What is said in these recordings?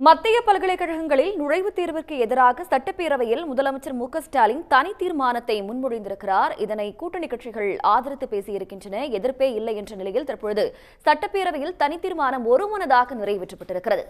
மத்திய பல்கலைக்கழகங்களில் நுழைவுத் தேர்விற்கு எதிராக சட்டப்பேரவையில் முதலமைச்சர் மு க ஸ்டாலின் தனி தீர்மானத்தை முன்மொழிந்திருக்கிறார் இதனை கூட்டணி கட்சிகள் ஆதரித்து பேசியிருக்கின்றன எதிர்ப்பே இல்லை என்ற நிலையில் தற்பொழுது சட்டப்பேரவையில் தனி தீர்மானம் ஒருமனதாக நிறைவேற்றப்பட்டிருக்கிறது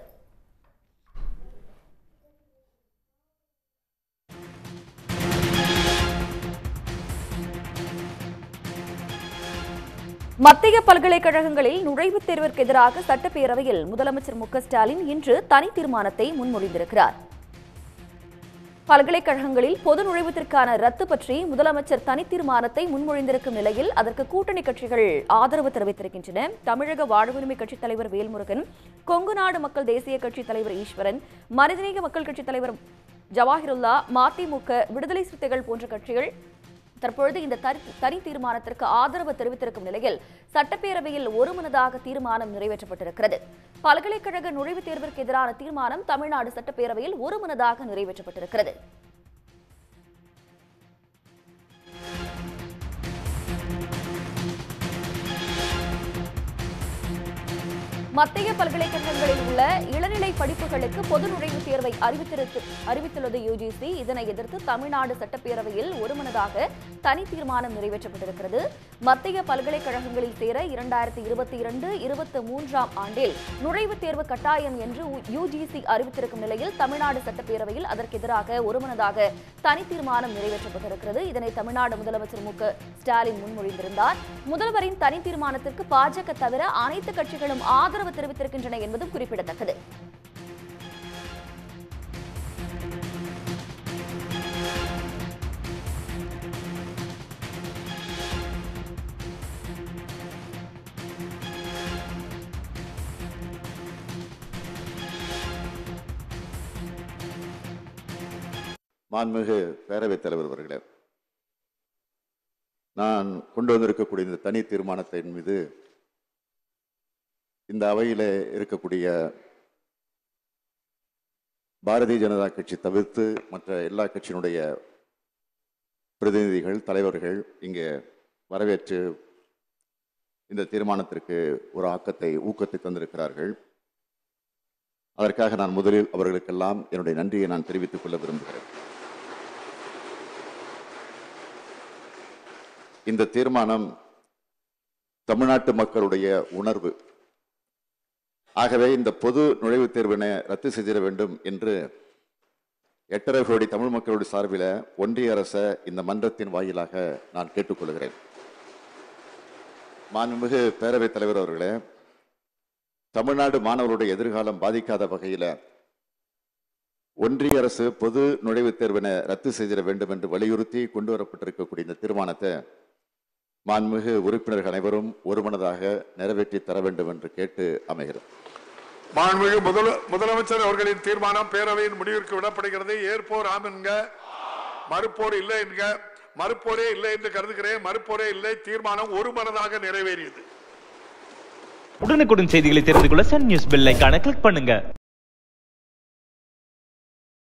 மத்திய பல்கலைக்கழகங்களில் நுழைவுத் தேர்விற்கு எதிராக சட்டப்பேரவையில் முதலமைச்சர் மு க ஸ்டாலின் இன்று தனி தீர்மானத்தை முன்மொழிந்திருக்கிறார் பல்கலைக்கழகங்களில் பொது நுழைவுத்திற்கான ரத்து பற்றி முதலமைச்சர் தனி தீர்மானத்தை முன்மொழிந்திருக்கும் நிலையில் அதற்கு கூட்டணி கட்சிகள் ஆதரவு தெரிவித்திருக்கின்றன தமிழக வாழ்வுரிமை கட்சித் தலைவர் வேல்முருகன் கொங்கு நாடு மக்கள் தேசிய கட்சித் தலைவர் ஈஸ்வரன் மனிதநேய மக்கள் கட்சித் தலைவர் ஜவாஹிருல்லா மதிமுக விடுதலை சிறுத்தைகள் போன்ற கட்சிகள் தற்பொழுது இந்த தரி- தனி தீர்மானத்திற்கு ஆதரவு தெரிவித்திருக்கும் நிலையில் சட்டப்பேரவையில் ஒருமனதாக தீர்மானம் நிறைவேற்றப்பட்டிருக்கிறது பல்கலைக்கழக நுழைவுத் தேர்விற்கு எதிரான தீர்மானம் தமிழ்நாடு சட்டப்பேரவையில் ஒருமனதாக நிறைவேற்றப்பட்டிருக்கிறது மத்திய பல்கலைக்கழகங்களில் உள்ள இளநிலை படிப்புகளுக்கு பொது நுழைவுத் தேர்வை அறிவித்திருக்கு அறிவித்துள்ளது யுஜிசி இதனை எதிர்த்து தமிழ்நாடு சட்டப்பேரவையில் ஒருமனதாக தனி தீர்மானம் நிறைவேற்றப்பட்டிருக்கிறது மத்திய பல்கலைக்கழகங்களில் சேர இரண்டாயிரத்தி இருபத்தி இரண்டு இருபத்தி மூன்றாம் ஆண்டில் நுழைவுத் தேர்வு கட்டாயம் என்று யுஜிசி அறிவித்திருக்கும் நிலையில் தமிழ்நாடு சட்டப்பேரவையில் அதற்கு எதிராக ஒருமனதாக தனி தீர்மானம் நிறைவேற்றப்பட்டிருக்கிறது இதனை தமிழ்நாடு முதலமைச்சர் மு க ஸ்டாலின் முன்மொழிந்திருந்தார் முதல்வரின் தனி தீர்மானத்திற்கு பாஜக தவிர அனைத்து கட்சிகளும் ஆதரவு தெரிவித்திருக்கின்றன என்பதும் குறிப்பிடத்தக்கது மாண்புமிகு பேரவைத் தலைவர் அவர்களே நான் கொண்டு வந்திருக்கக்கூடிய இந்த தனி தீர்மானத்தின் மீது இந்த அவையிலே இருக்கக்கூடிய பாரதிய ஜனதா கட்சி தவிர்த்து மற்ற எல்லா கட்சியினுடைய பிரதிநிதிகள் தலைவர்கள் இங்கே வரவேற்று இந்த தீர்மானத்திற்கு ஒரு ஆக்கத்தை ஊக்கத்தை தந்திருக்கிறார்கள் அதற்காக நான் முதலில் அவர்களுக்கெல்லாம் என்னுடைய நன்றியை நான் தெரிவித்துக் கொள்ள விரும்புகிறேன் இந்த தீர்மானம் தமிழ்நாட்டு மக்களுடைய உணர்வு ஆகவே இந்த பொது நுழைவுத் தேர்வினை ரத்து செய்திட வேண்டும் என்று எட்டரை கோடி தமிழ் மக்களுடைய சார்பில் ஒன்றிய அரசை இந்த மன்றத்தின் வாயிலாக நான் கேட்டுக்கொள்கிறேன் மாண்புமிகு பேரவைத் தலைவர் அவர்களே தமிழ்நாடு மாணவர்களுடைய எதிர்காலம் பாதிக்காத வகையில் ஒன்றிய அரசு பொது நுழைவுத் தேர்வினை ரத்து செய்திட வேண்டும் என்று வலியுறுத்தி கொண்டு வரப்பட்டிருக்கக்கூடிய இந்த தீர்மானத்தை மாண்புமிகு உறுப்பினர்கள் அனைவரும் ஒருமனதாக நிறைவேற்றி தர வேண்டும் என்று கேட்டு அமைகிறேன் மாண்புமிகு முதல முதலமைச்சர் அவர்களின் தீர்மானம் பேரவையின் முடிவிற்கு விடப்படுகிறது ஏற்போர் ஆம் என்க மறுப்போர் இல்லை என்க மறுப்போரே இல்லை என்று கருதுகிறேன் மறுப்போரே இல்லை தீர்மானம் ஒருமனதாக நிறைவேறியது உடனுக்குடன் செய்திகளை தெரிந்து கொள்ள சன் நியூஸ் பெல் ஐகானை கிளிக் பண்ணுங்க